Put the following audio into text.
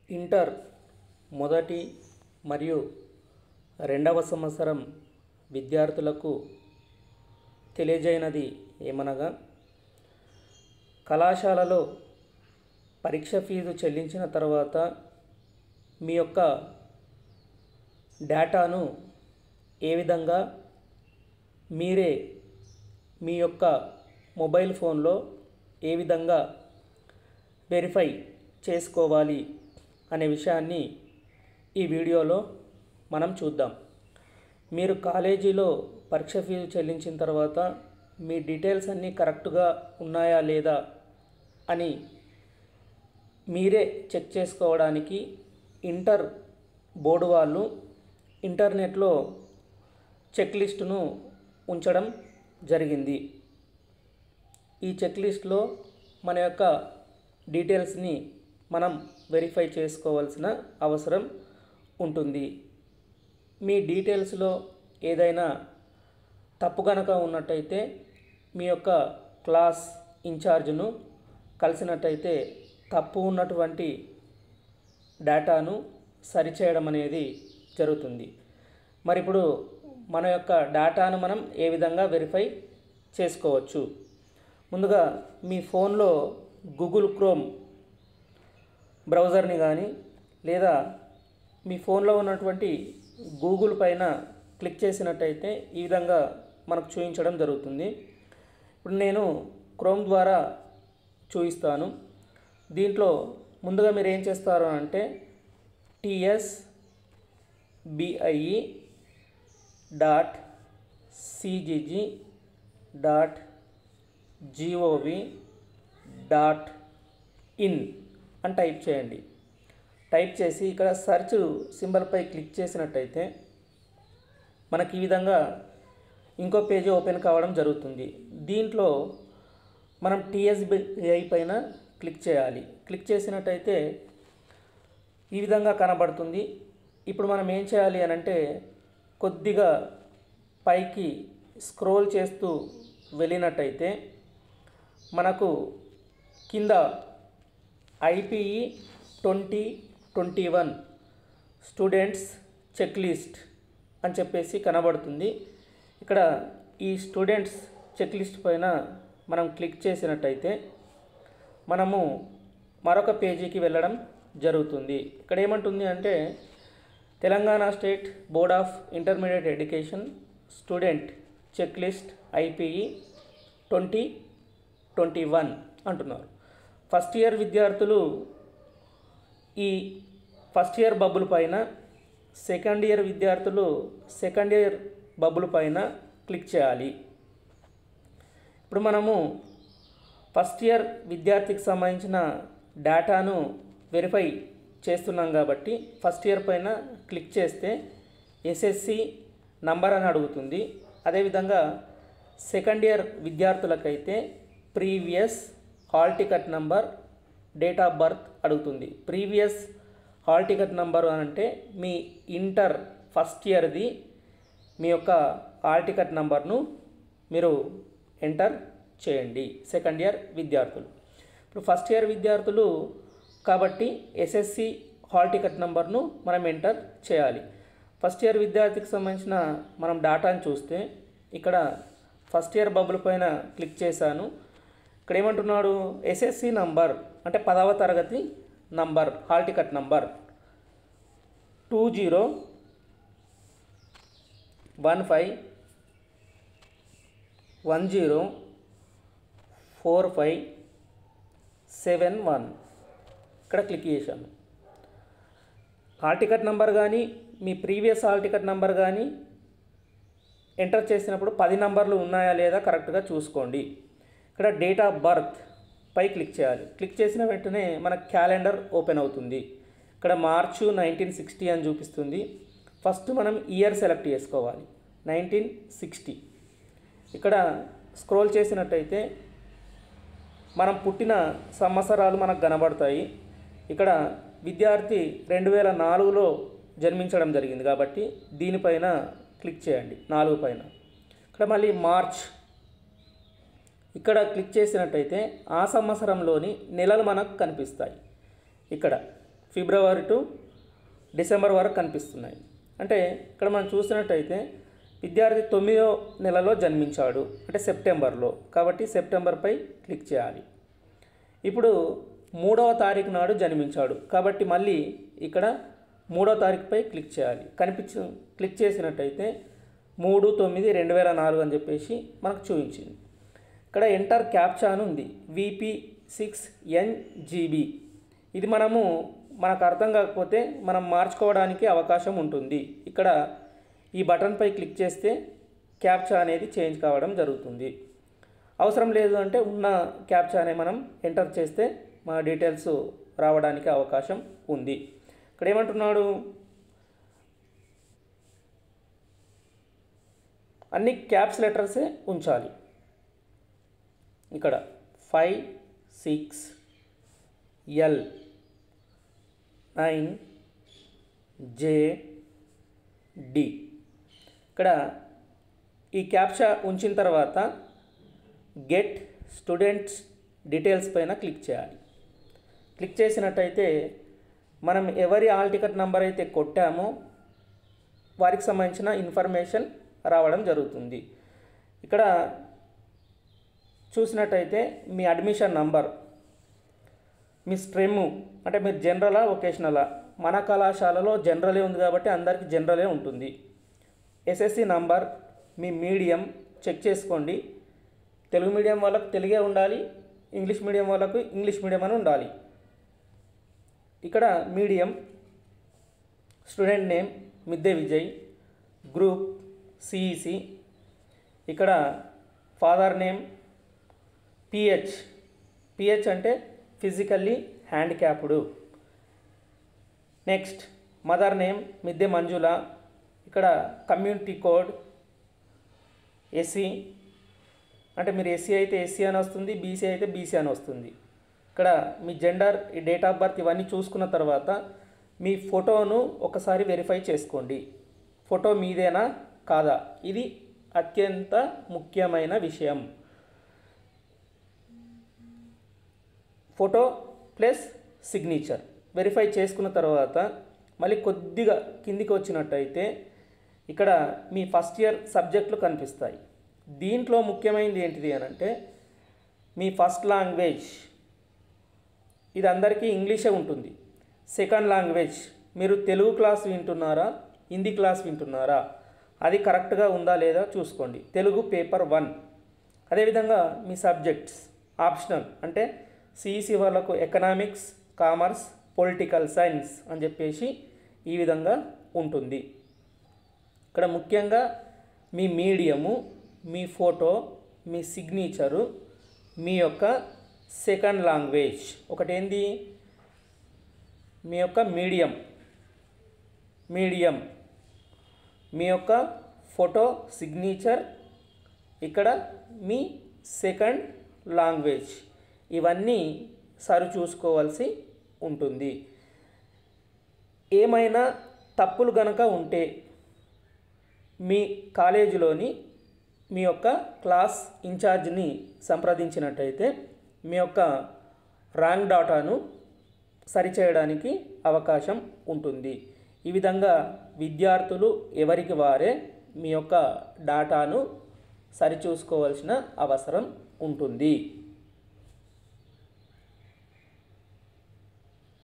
inter మొదటి మరియు రెండవ సంవత్సరం విద్యార్థులకు తెలియజేయనది ఏమనగా కళాశాలలో పరీక్ష ఫీజు చెల్లించిన తర్వాత మీ యొక్క డేటాను ఏ విధంగా మీరే మీ యొక్క మొబైల్ ఫోన్లో ఏ విధంగా వెరిఫై చేసుకోవాలి అనే విషయాన్ని ఈ వీడియోలో మనం చూద్దాం మీరు కాలేజీలో పరీక్ష ఫీజు చెల్లించిన తర్వాత మీ డీటెయిల్స్ అన్నీ కరెక్ట్గా ఉన్నాయా లేదా అని మీరే చెక్ చేసుకోవడానికి ఇంటర్ బోర్డు వాళ్ళు ఇంటర్నెట్లో చెక్ లిస్టును ఉంచడం జరిగింది ఈ చెక్ లిస్ట్లో మన యొక్క డీటెయిల్స్ని మనం వెరిఫై చేసుకోవాల్సిన అవసరం ఉంటుంది మీ డీటెయిల్స్లో ఏదైనా తప్పు కనుక ఉన్నట్టయితే మీ యొక్క క్లాస్ ఇన్ఛార్జ్ను కలిసినట్టయితే తప్పు ఉన్నటువంటి డేటాను సరిచేయడం అనేది జరుగుతుంది మరి ఇప్పుడు మన యొక్క డేటాను మనం ఏ విధంగా వెరిఫై చేసుకోవచ్చు ముందుగా మీ ఫోన్లో గూగుల్ క్రోమ్ బ్రౌజర్ని కానీ లేదా మీ ఫోన్లో ఉన్నటువంటి గూగుల్ పైన క్లిక్ చేసినట్టయితే ఈ విధంగా మనకు చూపించడం జరుగుతుంది ఇప్పుడు నేను క్రోమ్ ద్వారా చూపిస్తాను దీంట్లో ముందుగా మీరు ఏం చేస్తారు అంటే TS BIE dot CGG dot GOV dot in అని టైప్ చేయండి టైప్ చేసి ఇక్కడ సెర్చ్ సింబల్పై క్లిక్ చేసినట్టయితే మనకి ఈ విధంగా ఇంకో పేజీ ఓపెన్ కావడం జరుగుతుంది దీంట్లో మనం టీఎస్బిఐ పైన క్లిక్ చేయాలి క్లిక్ చేసినట్టయితే ఈ విధంగా కనబడుతుంది ఇప్పుడు మనం ఏం చేయాలి అని అంటే కొద్దిగా పైకి స్క్రోల్ చేస్తూ వెళ్ళినట్టయితే మనకు కింద IPE twenty twenty one students check list అని చెప్పేసి కనబడుతుంది ఇక్కడ ఈ స్టూడెంట్స్ చెక్ లిస్ట్ పైన మనం క్లిక్ చేసినట్టయితే మనము మరొక పేజీకి వెళ్ళడం జరుగుతుంది ఇక్కడ ఏమంటుంది అంటే Telangana state board of intermediate education student check list IPE twenty twenty one అంటున్నారు ఫస్ట్ ఇయర్ విద్యార్థులు ఈ ఫస్ట్ ఇయర్ బబుల్ పైన సెకండ్ ఇయర్ విద్యార్థులు సెకండ్ ఇయర్ బబుల్ పైన క్లిక్ చేయాలి ఇప్పుడు మనము ఫస్ట్ ఇయర్ విద్యార్థికి సంబంధించిన డేటాను వెరిఫై చేస్తున్నాం కాబట్టి ఫస్ట్ ఇయర్ పైన క్లిక్ చేస్తే ఎస్ఎస్సి నంబర్ అని అడుగుతుంది అదేవిధంగా సెకండ్ ఇయర్ విద్యార్థులకైతే previous hall ticket number date of birth అడుగుతుంది ప్రీవియస్ హాల్ టికెట్ నంబర్ అని అంటే మీ ఇంటర్ ఫస్ట్ ఇయర్ది మీ యొక్క హాల్ టికెట్ నంబర్ను మీరు ఎంటర్ చేయండి సెకండ్ ఇయర్ విద్యార్థులు ఇప్పుడు ఫస్ట్ ఇయర్ విద్యార్థులు కాబట్టి ఎస్ఎస్సి హాల్ టికెట్ నంబర్ను మనం ఎంటర్ చేయాలి ఫస్ట్ ఇయర్ విద్యార్థికి సంబంధించిన మనం డాటాను చూస్తే ఇక్కడ ఫస్ట్ ఇయర్ బబుల్ పైన క్లిక్ చేశాను ఇక్కడ ఏమంటున్నాడు ఎస్ఎస్సి నంబర్ అంటే పదవ తరగతి number hall ticket number two zero one five one zero four five seven one ఇక్కడ క్లిక్ చేశాను హాల్ టికెట్ నంబర్ కానీ మీ ప్రీవియస్ హాల్ టికెట్ నంబర్ కానీ ఎంటర్ చేసినప్పుడు పది నంబర్లు ఉన్నాయా లేదా కరెక్ట్గా చూసుకోండి ఇక్కడ డేట్ ఆఫ్ బర్త్ పై క్లిక్ చేయాలి క్లిక్ చేసిన వెంటనే మన క్యాలెండర్ ఓపెన్ అవుతుంది ఇక్కడ మార్చు నైన్టీన్ సిక్స్టీ అని చూపిస్తుంది ఫస్ట్ మనం ఇయర్ సెలెక్ట్ చేసుకోవాలి నైన్టీన్ సిక్స్టీ ఇక్కడ స్క్రోల్ చేసినట్టయితే మనం పుట్టిన సంవత్సరాలు మనకు కనబడతాయి ఇక్కడ విద్యార్థి రెండు వేల నాలుగులో జన్మించడం జరిగింది కాబట్టి దీనిపైన క్లిక్ చేయండి నాలుగు పైన ఇక్కడ మళ్ళీ మార్చ్ ఇక్కడ క్లిక్ చేసినట్టయితే ఆ సంవత్సరంలోని నెలలు మనకు కనిపిస్తాయి ఇక్కడ ఫిబ్రవరి టు డిసెంబర్ వరకు కనిపిస్తున్నాయి అంటే ఇక్కడ మనం చూసినట్టయితే విద్యార్థి తొమ్మిదో నెలలో జన్మించాడు అంటే సెప్టెంబర్లో కాబట్టి సెప్టెంబర్పై క్లిక్ చేయాలి ఇప్పుడు మూడవ తారీఖు నాడు జన్మించాడు కాబట్టి మళ్ళీ ఇక్కడ మూడవ తారీఖుపై క్లిక్ చేయాలి కనిపించు క్లిక్ చేసినట్టయితే మూడు తొమ్మిది రెండు వేల నాలుగు అని చెప్పేసి మనకు చూపించింది ఇక్కడ ఎంటర్ క్యాప్చా అని ఉంది విపి సిక్స్ ఎన్జీబీ ఇది మనము మనకు అర్థం కాకపోతే మనం మార్చుకోవడానికి అవకాశం ఉంటుంది ఇక్కడ ఈ బటన్పై క్లిక్ చేస్తే క్యాప్చా అనేది చేంజ్ కావడం జరుగుతుంది అవసరం లేదు అంటే ఉన్న క్యాప్చానే మనం ఎంటర్ చేస్తే మన డీటెయిల్స్ రావడానికి అవకాశం ఉంది ఇక్కడ ఏమంటున్నాడు అన్ని క్యాప్స్ లెటర్సే ఉంచాలి ఇక్కడ five six L nine J D ఇక్కడ ఈ క్యాప్షా ఉంచిన తర్వాత గెట్ స్టూడెంట్స్ డీటెయిల్స్ పైన క్లిక్ చేయాలి క్లిక్ చేసినట్టయితే మనం ఎవరి ఆల్ టికెట్ నెంబర్ అయితే కొట్టామో వారికి సంబంధించిన ఇన్ఫర్మేషన్ రావడం జరుగుతుంది ఇక్కడ చూసినట్టయితే మీ అడ్మిషన్ నంబర్ మీ స్ట్రెమ్ అంటే మీరు జనరలా వొకేషనలా మన కళాశాలలో జనరలే ఉంది కాబట్టి అందరికీ జనరలే ఉంటుంది ఎస్ఎస్సి నంబర్ మీ మీడియం చెక్ చేసుకోండి తెలుగు మీడియం వాళ్ళకు తెలుగే ఉండాలి ఇంగ్లీష్ మీడియం వాళ్ళకు ఇంగ్లీష్ మీడియం అని ఉండాలి ఇక్కడ medium student name Midde Vijay group CEC ఇక్కడ ఫాదర్ నేమ్ పిహెచ్ పిహెచ్ అంటే physically handicapped next mother name Midde Manjula ఇక్కడ కమ్యూనిటీ కోడ్ ఎస్సీ అంటే మీరు ఎస్సీ అయితే ఎస్సీ అని వస్తుంది బీసీ అయితే బీసీ అని వస్తుంది ఇక్కడ మీ జెండర్ ఈ డేట్ ఆఫ్ బర్త్ ఇవన్నీ చూసుకున్న తర్వాత మీ ఫోటోను ఒకసారి వెరిఫై చేసుకోండి ఫోటో మీదేనా కాదా ఇది అత్యంత ముఖ్యమైన విషయం ఫోటో ప్లస్ సిగ్నేచర్ వెరిఫై చేసుకున్న తర్వాత మళ్ళీ కొద్దిగా కిందికి వచ్చినట్టయితే ఇక్కడ మీ ఫస్ట్ ఇయర్ సబ్జెక్టులు కనిపిస్తాయి దీంట్లో ముఖ్యమైనది ఏంటిది అని అంటే మీ ఫస్ట్ లాంగ్వేజ్ ఇది అందరికీ ఇంగ్లీషే ఉంటుంది సెకండ్ లాంగ్వేజ్ మీరు తెలుగు క్లాస్ వింటున్నారా హిందీ క్లాస్ వింటున్నారా అది కరెక్ట్గా ఉందా లేదా చూసుకోండి తెలుగు పేపర్ వన్ అదేవిధంగా మీ సబ్జెక్ట్స్ ఆప్షనల్ అంటే సిఈసి వాళ్ళకు ఎకనామిక్స్ కామర్స్ పొలిటికల్ సైన్స్ అని చెప్పేసి ఈ విధంగా ఉంటుంది ఇక్కడ ముఖ్యంగా మీ మీడియము మీ ఫోటో మీ సిగ్నేచరు మీ యొక్క సెకండ్ లాంగ్వేజ్ ఒకటేంది మీ యొక్క మీడియం మీడియం మీ యొక్క ఫోటో సిగ్నేచర్ ఇక్కడ మీ సెకండ్ లాంగ్వేజ్ ఇవన్నీ సరి చూసుకోవాల్సి ఉంటుంది ఏమైనా తప్పులు గనక ఉంటే మీ కాలేజీలోని మీ యొక్క క్లాస్ ఇన్ఛార్జ్ని సంప్రదించినట్టయితే మీ యొక్క ర్యాంక్ డాటాను సరిచేయడానికి అవకాశం ఉంటుంది ఈ విధంగా విద్యార్థులు ఎవరికి వారే మీ యొక్క డాటాను సరిచూసుకోవాల్సిన అవసరం ఉంటుంది